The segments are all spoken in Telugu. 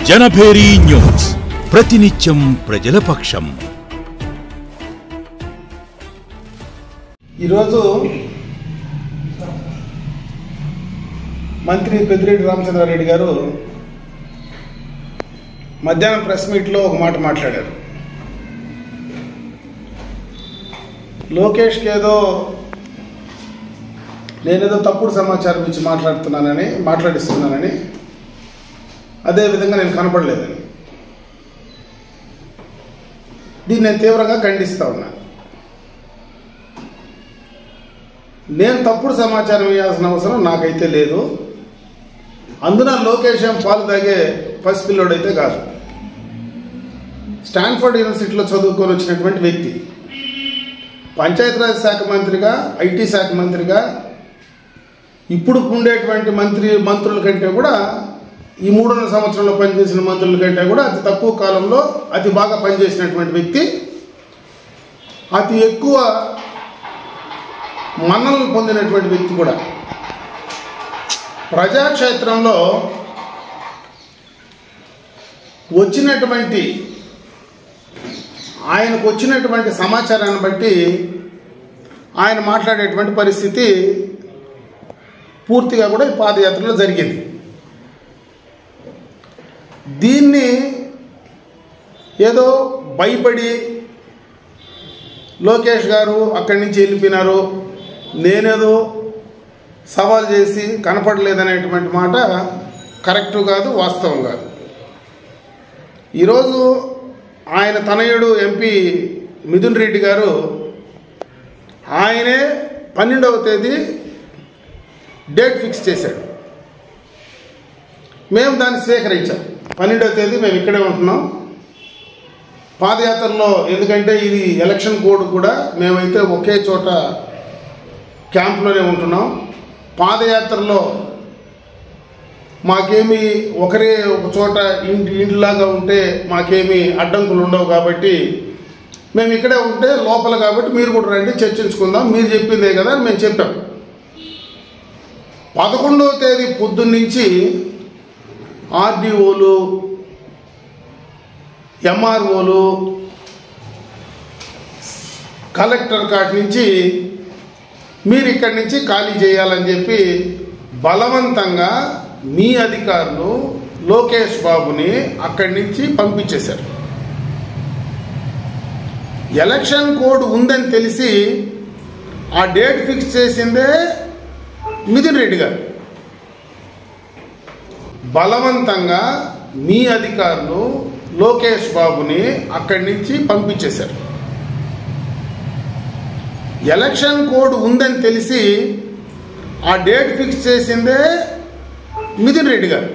జనభేరీ న్యూస్ ప్రతినిత్యం ప్రజల పక్షం ఈరోజు మంత్రి పెద్దిరెడ్డి రామచంద్రారెడ్డి గారు మధ్యాహ్నం ప్రెస్ మీట్లో ఒక మాట మాట్లాడారు లోకేష్కి ఏదో నేనేదో తప్పుడు సమాచారం ఇచ్చి మాట్లాడుతున్నానని మాట్లాడిస్తున్నానని అదే విధంగా నేను కనపడలేదని దీన్ని నేను తీవ్రంగా ఖండిస్తా ఉన్నాను నేను తప్పుడు సమాచారం ఇవ్వాల్సిన అవసరం నాకైతే లేదు అందున లోకేష్ ఏం పాలు తాగే పసిపిల్లోడైతే కాదు స్టాన్ఫర్డ్ యూనివర్సిటీలో చదువుకొని వచ్చినటువంటి వ్యక్తి పంచాయతీరాజ్ శాఖ మంత్రిగా ఐటీ శాఖ మంత్రిగా ఇప్పుడు ఉండేటువంటి మంత్రి మంత్రుల కంటే కూడా ఈ మూడున్నర సంవత్సరంలో పనిచేసిన మంత్రుల కంటే కూడా అతి తక్కువ కాలంలో అతి బాగా పనిచేసినటువంటి వ్యక్తి అతి ఎక్కువ మన్నలను పొందినటువంటి వ్యక్తి కూడా ప్రజాక్షేత్రంలో వచ్చినటువంటి ఆయనకు వచ్చినటువంటి సమాచారాన్ని బట్టి ఆయన మాట్లాడేటువంటి పరిస్థితి పూర్తిగా కూడా ఈ పాదయాత్రలో జరిగింది దీన్ని ఏదో భయపడి లోకేష్ గారు అక్కడి నుంచి వెళ్ళిపోయినారు నేనేదో సవాల్ చేసి కనపడలేదనేటువంటి మాట కరెక్టు కాదు వాస్తవం కాదు ఈరోజు ఆయన తనయుడు ఎంపీ మిథున్ రెడ్డి గారు ఆయనే పన్నెండవ తేదీ డేట్ ఫిక్స్ చేశాడు మేము దాన్ని స్వీకరించాం పన్నెండవ తేదీ మేము ఇక్కడే ఉంటున్నాం పాదయాత్రలో ఎందుకంటే ఇది ఎలక్షన్ కోడ్ కూడా మేమైతే ఒకే చోట క్యాంప్లోనే ఉంటున్నాం పాదయాత్రలో మాకేమి ఒకరే ఒక చోట ఇంటి ఇంటిలాగా ఉంటే మాకేమి అడ్డంకులు ఉండవు కాబట్టి మేము ఇక్కడే ఉంటే లోపల కాబట్టి మీరు కూడా రండి చర్చించుకుందాం మీరు చెప్పిందే కదా అని మేము చెప్పాం పదకొండవ తేదీ పొద్దున్నుంచి ఆర్డీఓలు ఎంఆర్ఓలు కలెక్టర్ కాటి నుంచి మీరు ఇక్కడి నుంచి ఖాళీ చేయాలని చెప్పి బలవంతంగా మీ అధికారులు లోకేష్ బాబుని అక్కడి నుంచి పంపించేశారు ఎలక్షన్ కోడ్ ఉందని తెలిసి ఆ డేట్ ఫిక్స్ చేసిందే మిథున్ రెడ్డి గారు బలవంతంగా మీ అధికారులు లోకేష్ బాబుని అక్కడి నుంచి పంపించేశారు ఎలక్షన్ కోడ్ ఉందని తెలిసి ఆ డేట్ ఫిక్స్ చేసిందే మిథున్ రెడ్డి గారు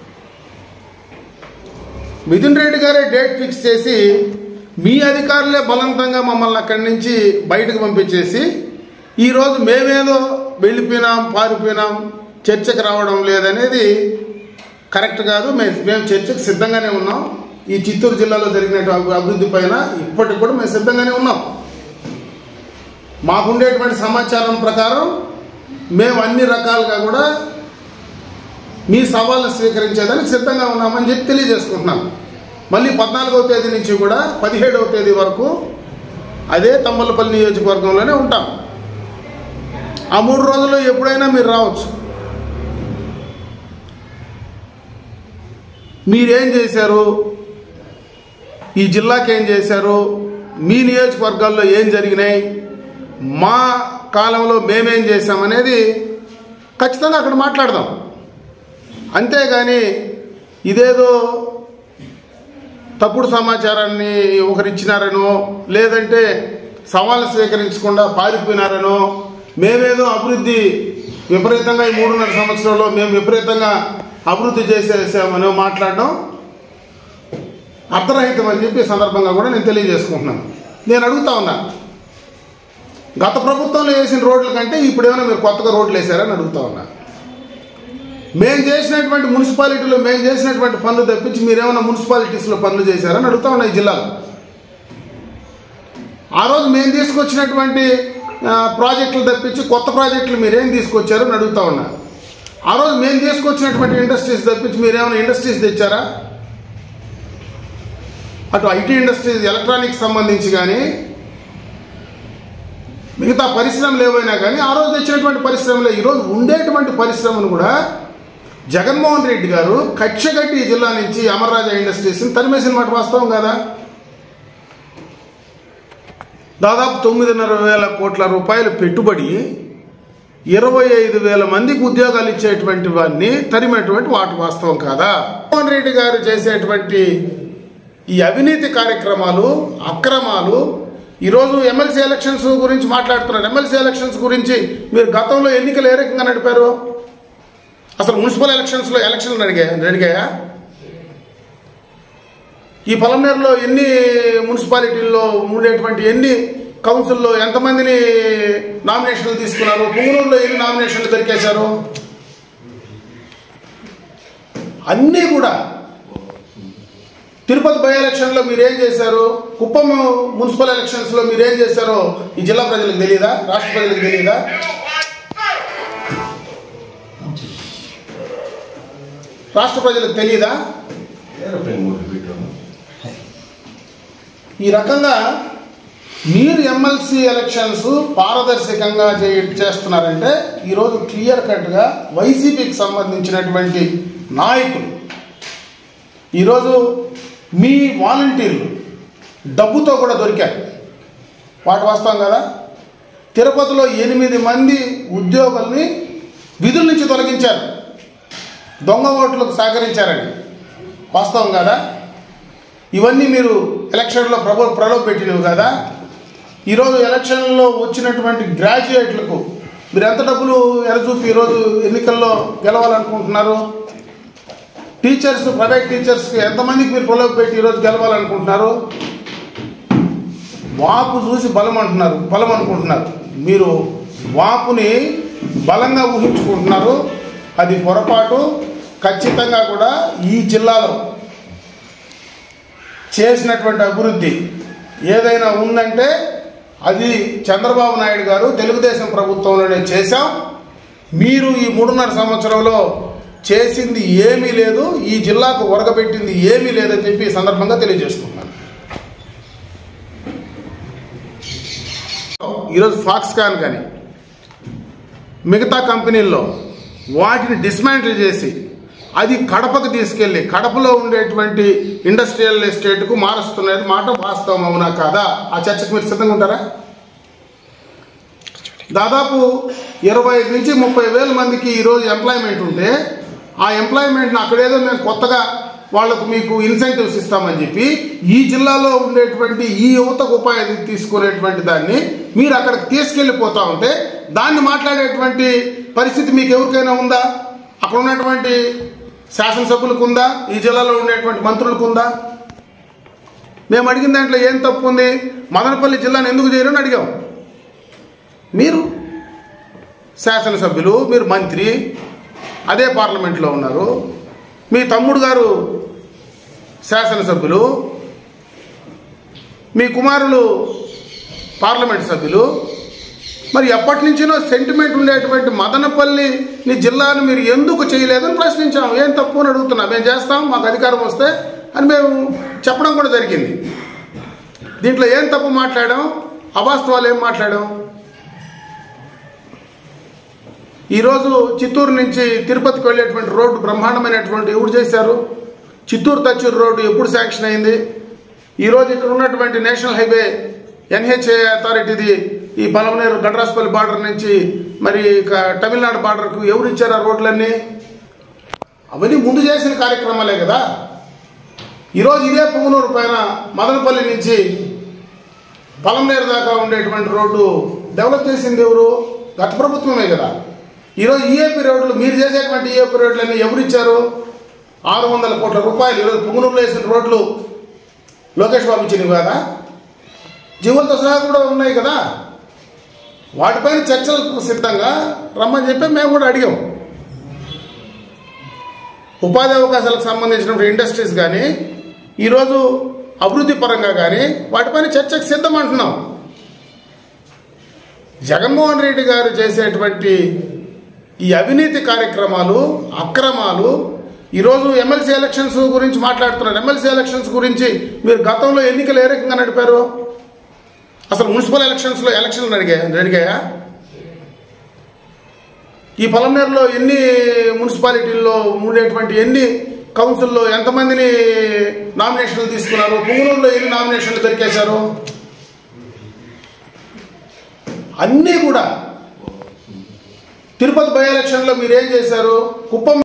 మిథున్ రెడ్డి గారే డేట్ ఫిక్స్ చేసి మీ అధికారులే బలవంతంగా మమ్మల్ని అక్కడి నుంచి బయటకు పంపించేసి ఈరోజు మేమేదో వెళ్ళిపోయినాం పారిపోయినాం చర్చకు రావడం లేదనేది కరెక్ట్ కాదు మేము మేము చర్చకు సిద్ధంగానే ఉన్నాం ఈ చిత్తూరు జిల్లాలో జరిగిన అభివృద్ధి పైన ఇప్పటికి కూడా మేము సిద్ధంగానే ఉన్నాం మాకుండేటువంటి సమాచారం ప్రకారం మేము అన్ని రకాలుగా కూడా మీ సవాళ్ళను స్వీకరించేదానికి సిద్ధంగా ఉన్నామని చెప్పి తెలియజేసుకుంటున్నాం మళ్ళీ పద్నాలుగవ తేదీ నుంచి కూడా పదిహేడవ తేదీ వరకు అదే తమ్మలపల్లి నియోజకవర్గంలోనే ఉంటాం ఆ మూడు రోజుల్లో ఎప్పుడైనా మీరు రావచ్చు మీరేం చేశారు ఈ జిల్లాకి ఏం చేశారు మీ నియోజకవర్గాల్లో ఏం జరిగినాయి మా కాలంలో మేమేం చేశామనేది ఖచ్చితంగా అక్కడ మాట్లాడదాం అంతేగాని ఇదేదో తప్పుడు సమాచారాన్ని ఒకరిచ్చినారనో లేదంటే సవాళ్ళు స్వీకరించకుండా పారిపోయినారనో మేమేదో అభివృద్ధి విపరీతంగా ఈ మూడున్నర సంవత్సరంలో మేము విపరీతంగా అభివృద్ధి చేసేసామనో మాట్లాడడం అర్ధరహితం అని చెప్పి ఈ సందర్భంగా కూడా నేను తెలియజేసుకుంటున్నాను నేను అడుగుతా ఉన్నా గత ప్రభుత్వంలో వేసిన రోడ్ల కంటే ఇప్పుడు ఏమైనా మీరు కొత్తగా రోడ్లు వేసారని అడుగుతా ఉన్నా మేము చేసినటువంటి మున్సిపాలిటీలో మేము చేసినటువంటి పనులు తప్పించి మీరేమైనా మున్సిపాలిటీస్లో పనులు చేశారని అడుగుతా ఉన్నా ఈ జిల్లాలో ఆ రోజు మేము తీసుకొచ్చినటువంటి ఆ, ప్రాజెక్టులు తప్పించి కొత్త ప్రాజెక్టులు మీరేం తీసుకొచ్చారో అని అడుగుతా ఉన్నా ఆ రోజు మేము తీసుకొచ్చినటువంటి ఇండస్ట్రీస్ తప్పించి మీరేమైనా ఇండస్ట్రీస్ తెచ్చారా అటు ఐటీ ఇండస్ట్రీస్ ఎలక్ట్రానిక్స్ సంబంధించి కానీ మిగతా పరిశ్రమలు ఏవైనా కానీ ఆ రోజు తెచ్చినటువంటి పరిశ్రమలే ఈరోజు ఉండేటువంటి పరిశ్రమను కూడా జగన్మోహన్ రెడ్డి గారు కక్షగట్టి జిల్లా నుంచి అమర్రాజా ఇండస్ట్రీస్ని తరిమేసిన మాట వాస్తవం కదా దాదాపు తొమ్మిదిన్నర వేల కోట్ల రూపాయల పెట్టుబడి ఇరవై ఐదు వేల మందికి ఉద్యోగాలు ఇచ్చేటువంటి వారిని తరిమేటువంటి వాటి వాస్తవం కాదా జగన్మోహన్ రెడ్డి గారు చేసేటువంటి ఈ అవినీతి కార్యక్రమాలు అక్రమాలు ఈరోజు ఎమ్మెల్సీ ఎలక్షన్స్ గురించి మాట్లాడుతున్నారు ఎమ్మెల్సీ ఎలక్షన్స్ గురించి మీరు గతంలో ఎన్నికలు ఏ రకంగా నడిపారు అసలు మున్సిపల్ ఎలక్షన్స్లో ఎలక్షన్లు జరిగాయా జరిగాయా ఈ పొలంనేరులో ఎన్ని మున్సిపాలిటీల్లో ఉండేటువంటి ఎన్ని కౌన్సిల్లో ఎంతమందిని నామినేషన్లు తీసుకున్నారు పుంగనూరులో ఎన్ని నామినేషన్లు దొరికేశారు అన్నీ కూడా తిరుపతి బై ఎలక్షన్లో మీరేం చేశారు కుప్పం మున్సిపల్ ఎలక్షన్స్లో మీరేం చేశారో ఈ జిల్లా ప్రజలకు తెలియదా రాష్ట్ర ప్రజలకు తెలియదా రాష్ట్ర ప్రజలకు తెలియదా ఈ రకంగా మీరు ఎమ్మెల్సీ ఎలక్షన్స్ పారదర్శకంగా చే- చేస్తున్నారంటే ఈరోజు క్లియర్ కట్గా వైసీపీకి సంబంధించినటువంటి నాయకులు ఈరోజు మీ వాలంటీర్లు డబ్బుతో కూడా దొరికారు వాటి వాస్తవం కదా తిరుపతిలో ఎనిమిది మంది ఉద్యోగుల్ని విధుల నుంచి తొలగించారు దొంగ ఓట్లకు సహకరించారని వాస్తవం కదా ఇవన్నీ మీరు ఎలక్షన్లో ప్రభు ప్రలోభ పెట్టినవి కదా ఈరోజు ఎలక్షన్లో వచ్చినటువంటి గ్రాడ్యుయేట్లకు మీరు ఎంత డబ్బులు ఎరచూపి ఈరోజు ఎన్నికల్లో గెలవాలనుకుంటున్నారు టీచర్స్ ప్రైవేట్ టీచర్స్కి ఎంతమందికి మీరు ప్రలోభ పెట్టి ఈరోజు గెలవాలనుకుంటున్నారు వాపు చూసి బలం అంటున్నారు బలం అనుకుంటున్నారు మీరు వాపుని బలంగా ఊహించుకుంటున్నారు అది పొరపాటు ఖచ్చితంగా కూడా ఈ జిల్లాలో చేసినటువంటి అభివృద్ధి ఏదైనా ఉందంటే అది చంద్రబాబు నాయుడు గారు తెలుగుదేశం ప్రభుత్వంలోనే చేశాం మీరు ఈ మూడున్నర సంవత్సరంలో చేసింది ఏమీ లేదు ఈ జిల్లాకు ఒరగబెట్టింది ఏమీ లేదని చెప్పి ఈ సందర్భంగా తెలియజేసుకుంటున్నాను ఈరోజు ఫాక్స్కాన్ కానీ మిగతా కంపెనీల్లో వాటిని డిస్మాంటిల్ చేసి అది కడపకు తీసుకెళ్ళి కడపలో ఉండేటువంటి ఇండస్ట్రియల్ ఎస్టేట్కు మారుస్తున్నది మాట వాస్తవం అవునా కాదా ఆ చర్చకు మీరు సిద్ధంగా ఉంటారా దాదాపు ఇరవై ఐదు నుంచి ముప్పై వేల మందికి ఈరోజు ఎంప్లాయ్మెంట్ ఉంటే ఆ ఎంప్లాయ్మెంట్ని అక్కడేదో మేము కొత్తగా వాళ్ళకు మీకు ఇన్సెంటివ్స్ ఇస్తామని చెప్పి ఈ జిల్లాలో ఉండేటువంటి ఈ యువతకు ఉపాధి తీసుకునేటువంటి దాన్ని మీరు అక్కడికి తీసుకెళ్ళిపోతా ఉంటే దాన్ని మాట్లాడేటువంటి పరిస్థితి మీకు ఎవరికైనా ఉందా అక్కడ ఉన్నటువంటి శాసనసభ్యులకు ఉందా ఈ జిల్లాలో ఉండేటువంటి మంత్రులకు ఉందా మేము అడిగిన దాంట్లో ఏం తప్పు ఉంది మదనపల్లి జిల్లాను ఎందుకు చేయరని అడిగాం మీరు శాసనసభ్యులు మీరు మంత్రి అదే పార్లమెంట్లో ఉన్నారు మీ తమ్ముడు గారు శాసనసభ్యులు మీ కుమారులు పార్లమెంట్ సభ్యులు మరి ఎప్పటి నుంచినో సెంటిమెంట్ ఉండేటువంటి మదనపల్లిని జిల్లాను మీరు ఎందుకు చేయలేదని ప్రశ్నించాం ఏం తప్పు అని అడుగుతున్నాం మేము చేస్తాం మాకు అధికారం వస్తే అని మేము చెప్పడం కూడా జరిగింది దీంట్లో ఏం తప్పు మాట్లాడాం అవాస్తవాలు ఏం మాట్లాడాం ఈరోజు చిత్తూరు నుంచి తిరుపతికి వెళ్ళేటువంటి రోడ్డు బ్రహ్మాండమైనటువంటి ఎవరు చేశారు చిత్తూరు తచ్చూరు రోడ్డు ఎప్పుడు శాంక్షన్ అయింది ఈరోజు ఇక్కడ ఉన్నటువంటి నేషనల్ హైవే ఎన్హెచ్ఏ అథారిటీది ఈ పలమనేరు గడ్రాస్పల్లి బార్డర్ నుంచి మరి ఇక తమిళనాడు బార్డర్కు ఎవరు ఇచ్చారు ఆ రోడ్లన్నీ అవన్నీ ముందు చేసిన కార్యక్రమాలే కదా ఈరోజు ఇదే పుంగనూరు పైన మదనపల్లి నుంచి పలంనేరు దాకా ఉండేటువంటి రోడ్డు డెవలప్ చేసింది ఎవరు గత ప్రభుత్వమే కదా ఈరోజు ఈఏపీ రోడ్లు మీరు చేసేటువంటి ఈఏపీ రోడ్లన్నీ ఎవరు ఇచ్చారు ఆరు వందల కోట్ల రూపాయలు ఈరోజు పుంగనూరులో వేసిన రోడ్లు లోకేష్ బాబు ఇచ్చినవి కదా జీవులతో సహా కూడా ఉన్నాయి కదా వాటిపైన చర్చలకు సిద్ధంగా రమ్మని చెప్పి మేము కూడా అడిగాం ఉపాధి అవకాశాలకు సంబంధించినటువంటి ఇండస్ట్రీస్ కానీ ఈరోజు అభివృద్ధి పరంగా కానీ వాటిపైన చర్చకు సిద్ధం అంటున్నాం జగన్మోహన్ రెడ్డి గారు చేసేటువంటి ఈ అవినీతి కార్యక్రమాలు అక్రమాలు ఈరోజు ఎమ్మెల్సీ ఎలక్షన్స్ గురించి మాట్లాడుతున్నారు ఎమ్మెల్సీ ఎలక్షన్స్ గురించి మీరు గతంలో ఎన్నికలు ఏ రకంగా నడిపారు అసలు మున్సిపల్ ఎలక్షన్స్లో ఎలక్షన్లు జరిగాయా జరిగాయా ఈ పొలంనేరులో ఎన్ని మున్సిపాలిటీల్లో ఉండేటువంటి ఎన్ని కౌన్సిల్లో ఎంతమందిని నామినేషన్లు తీసుకున్నారు పుంగనూరులో ఎన్ని నామినేషన్లు దొరికేశారు అన్నీ కూడా తిరుపతి బై ఎలక్షన్లో మీరు ఏం చేశారు కుప్పం